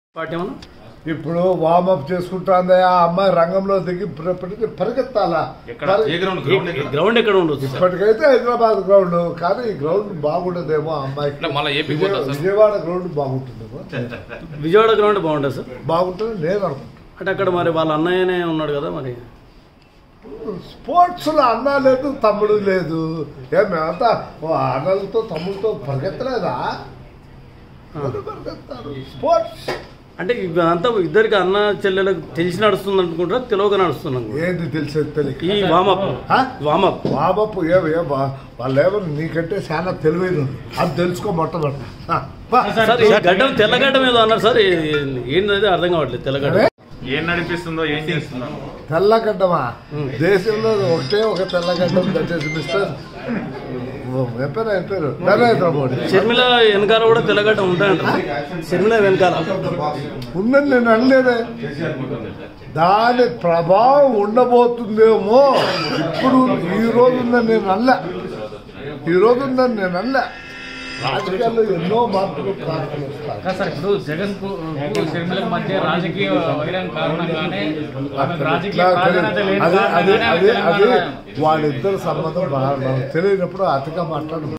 Party ఏమన్నా ఇప్పుడు warm up చేసుకుంటాంది ఆ అమ్మాయి రంగంలో దిగి ఇప్పటికి పరిగెత్తాలా ఎక్కడ పరి- ఏ గ్రౌండ్ గ్రౌండ్ ఎక్కడ గ్రౌండ్ ఎక్కడ ఉండొచ్చు సార్ ఇప్పటికైతే హైదరాబాద్ గ్రౌండ్ కానీ ఈ గ్రౌండ్ బాగుండదేమో ఆ అమ్మాయికి ఇట్లా మళ్ళా ఏపీ విజయ- పోతా సార్? విజయవాడ గ్రౌండ్ బాగుంటుందేమో విజయవాడ గ్రౌండ్ బాగుంటుంది సార్ బాగుంటుంది నేను అనుకుంటున్నాను అంటే అక్కడ మరి వాళ్ళ అన్నయ్యనే ఉన్నాడు కదా మరి స్పోర్ట్స్ లో అన్న లేదు తమ్ముడు లేదు ఏ మేమంతా ఓ అన్నలతో తమ్ముడితో పరిగెత్తలేదా ఎవరు పరిగెత్తారు స్పోర్ట్స్ అంటే ఇదంతా ఇద్దరికి అన్న చెల్లెలకు తెలిసి నడుస్తుంది అనుకుంటారా తెలియక నడుస్తున్నాం ఏంది తెలిసేది తెలియక ఈ వామప్ ఆ? వామప్ బాబప్పు ఏ ఏ బా- వాళ్ళు ఏమో నీకంటే చాలా తెలివైన అది తెలుసుకో మొట్టమొదటి ఆ, బా. సార్ ఈ గడ్డం తెల్లగడ్డం ఏదో అన్నారు సార్ ఇది ఏంటనేది అర్థం కావట్లేదు తెల్లగడ్డ అరే, ఏం నడిపిస్తుందో ఏం చేస్తుందో తెల్లగడ్డమా దేశంలో ఒకటే ఒక తెల్లగడ్డం దట్ ఈస్ మిస్టర్ ఏం పేరు ఏం పేరు నరేంద్ర మోడీ షర్మిల వెనకాల కూడా తెల్లగడ్డ ఉంటాయంట షర్మిల వెనకాల ఉందని నేను అనలేదే దాని ప్రభావం ఉండబోతుందేమో ఇప్పుడు ఈ రోజు ఉందని నేను అనలే ఈ రోజు ఉందని నేను అనలే రాజకీయాల్లో ఎన్నో మార్పులు ప్రార్థనలు వస్తాయి కాదు సార్ ఇప్పుడు జగన్ కు కు షర్మిల మధ్య రాజకీయ వైరం కారణంగానే ఆమెకు రాజకీయ ప్రాధాన్యత లేని అదే అదే కారణంగానే ఆమె అదే అదే తెలంగాణ వాళ్ళిద్దరు సంబంధం బాగా మనకు తెలియనప్పుడు అతిగా మాట్లాడు